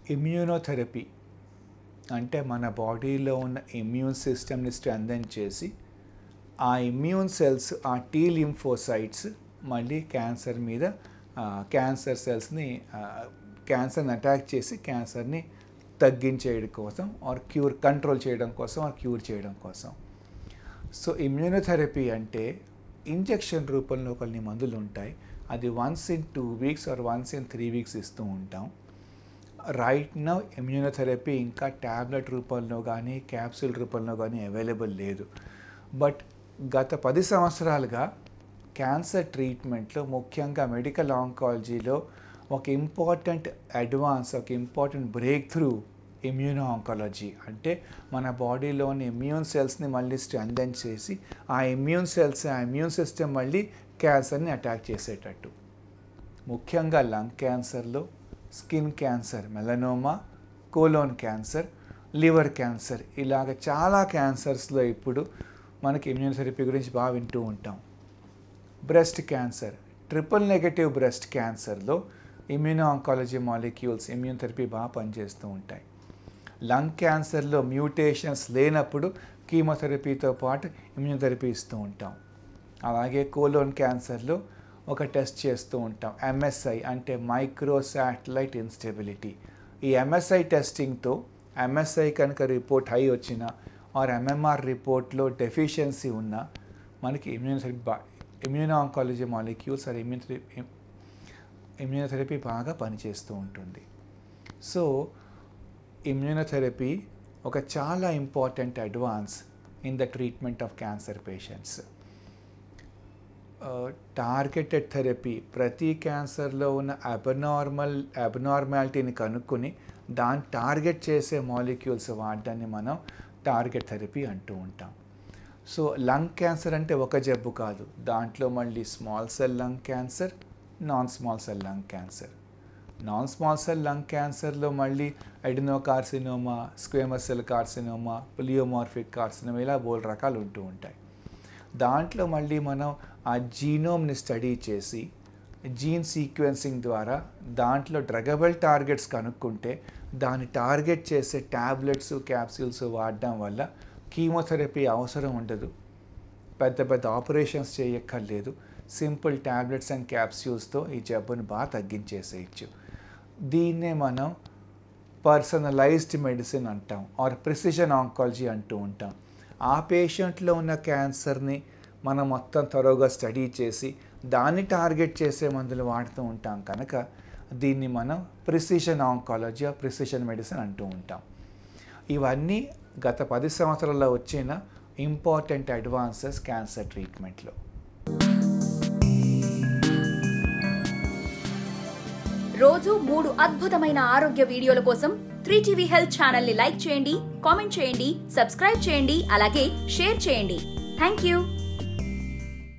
immunotherapy అంటే మన బాడీలో ఉన్న ఇమ్యూన్ సిస్టమ్ని స్ట్రెంథన్ చేసి ఆ ఇమ్యూన్ సెల్స్ ఆ టీ లింఫోసైట్స్ మళ్ళీ క్యాన్సర్ మీద క్యాన్సర్ సెల్స్ని క్యాన్సర్ని అటాక్ చేసి క్యాన్సర్ని తగ్గించేయడం కోసం ఆర్ క్యూర్ కంట్రోల్ చేయడం కోసం ఆర్ క్యూర్ చేయడం కోసం సో ఇమ్యూనోథెరపీ అంటే ఇంజెక్షన్ రూపంలో కొన్ని మందులు ఉంటాయి అది once in two weeks or once in three weeks ఇస్తూ ఉంటాం రైట్ నౌ ఇమ్యూనోథెరపీ ఇంకా ట్యాబ్లెట్ రూపంలో కానీ క్యాప్సూల్ రూపంలో కానీ అవైలబుల్ లేదు బట్ గత పది సంవత్సరాలుగా క్యాన్సర్ ట్రీట్మెంట్లో ముఖ్యంగా మెడికల్ ఆంకాలజీలో ఒక ఇంపార్టెంట్ అడ్వాన్స్ ఒక important breakthrough immuno oncology అంటే మన బాడీలోని ఇమ్యూన్ సెల్స్ని మళ్ళీ స్ట్రెంథన్ చేసి ఆ ఇమ్యూన్ సెల్స్ ఆ ఇమ్యూన్ సిస్టమ్ మళ్ళీ క్యాన్సర్ని అటాక్ చేసేటట్టు ముఖ్యంగా లంగ్ క్యాన్సర్లో skin cancer melanoma colon cancer liver cancer ఇలాగ చాలా క్యాన్సర్స్లో ఇప్పుడు మనకి ఇమ్యూనోథెరపీ గురించి బాగా వింటూ ఉంటాం breast cancer triple negative breast క్యాన్సర్లో immuno oncology molecules immune therapy బాగా పనిచేస్తూ ఉంటాయి లంగ్ క్యాన్సర్లో మ్యూటేషన్స్ లేనప్పుడు కీమోథెరపీతో పాటు ఇమ్యూనోథెరపీ ఇస్తూ ఉంటాం అలాగే కోలోన్ క్యాన్సర్లో ఒక టెస్ట్ చేస్తూ ఉంటాం ఎంఎస్ఐ అంటే మైక్రో శాటిలైట్ ఇన్స్టెబిలిటీ ఈ ఎంఎస్ఐ టెస్టింగ్తో ఎంఎస్ఐ కనుక రిపోర్ట్ హై వచ్చినా ఆర్ ఎంఎంఆర్ రిపోర్ట్లో డెఫిషియన్సీ ఉన్నా మనకి ఇమ్యూనోథెరపీ బా immuno oncology molecules or immunotherapy immunotherapy బాగా పనిచేస్తూ ఉంటుంది సో ఇమ్యూనోథెరపీ ఒక చాలా important advance in the treatment of cancer patients targeted therapy ప్రతి క్యాన్సర్లో ఉన్న అబనార్మల్ అబనార్మాలిటీని కనుక్కొని దాన్ని టార్గెట్ చేసే మాలిక్యూల్స్ వాడడాన్ని మనం టార్గెట్ థెరపీ అంటూ ఉంటాం సో లంగ్ క్యాన్సర్ అంటే ఒక జబ్బు కాదు దాంట్లో మళ్ళీ small cell lung cancer non small cell lung cancer non small cell lung క్యాన్సర్లో మళ్ళీ adenocarcinoma squamous cell carcinoma pleomorphic carcinoma ఇలా బోల్ రకాలు ఉంటూ ఉంటాయి దాంట్లో మళ్ళీ మనం ఆ జీనోమ్ని స్టడీ చేసి జీన్ సీక్వెన్సింగ్ ద్వారా దాంట్లో డ్రగబుల్ టార్గెట్స్ కనుక్కుంటే దాన్ని టార్గెట్ చేసే ట్యాబ్లెట్స్ క్యాప్సూల్స్ వాడడం వల్ల కీమోథెరపీ అవసరం ఉండదు పెద్ద పెద్ద ఆపరేషన్స్ చేయక్కర్లేదు సింపుల్ ట్యాబ్లెట్స్ అండ్ క్యాప్సూల్స్తో ఈ జబ్బును బాగా తగ్గించేసేయచ్చు దీన్నే మనం పర్సనలైజ్డ్ మెడిసిన్ అంటాం ఆర్ ప్రిసిషన్ ఆంకాలజీ అంటూ ఉంటాం ఆ పేషెంట్లో ఉన్న క్యాన్సర్ని మనం మొత్తం త్వరగా స్టడీ చేసి దాన్ని టార్గెట్ చేసే మందులు వాడుతూ ఉంటాం కనుక దీన్ని మనం ప్రిసిషన్ ఆంకాలజీ ప్రిసిషన్ మెడిసిన్ అంటూ ఉంటాం ఇవన్నీ గత పది సంవత్సరాల్లో వచ్చిన ఇంపార్టెంట్ అడ్వాన్సెస్ క్యాన్సర్ ట్రీట్మెంట్లో రోజు మూడు అద్భుతమైన ఆరోగ్య వీడియోల కోసం త్రీ టీవీ హెల్త్ ఛానల్ ని లైక్ చేయండి కామెంట్ చేయండి సబ్స్క్రైబ్ చేయండి అలాగే షేర్ చేయండి థ్యాంక్ యూ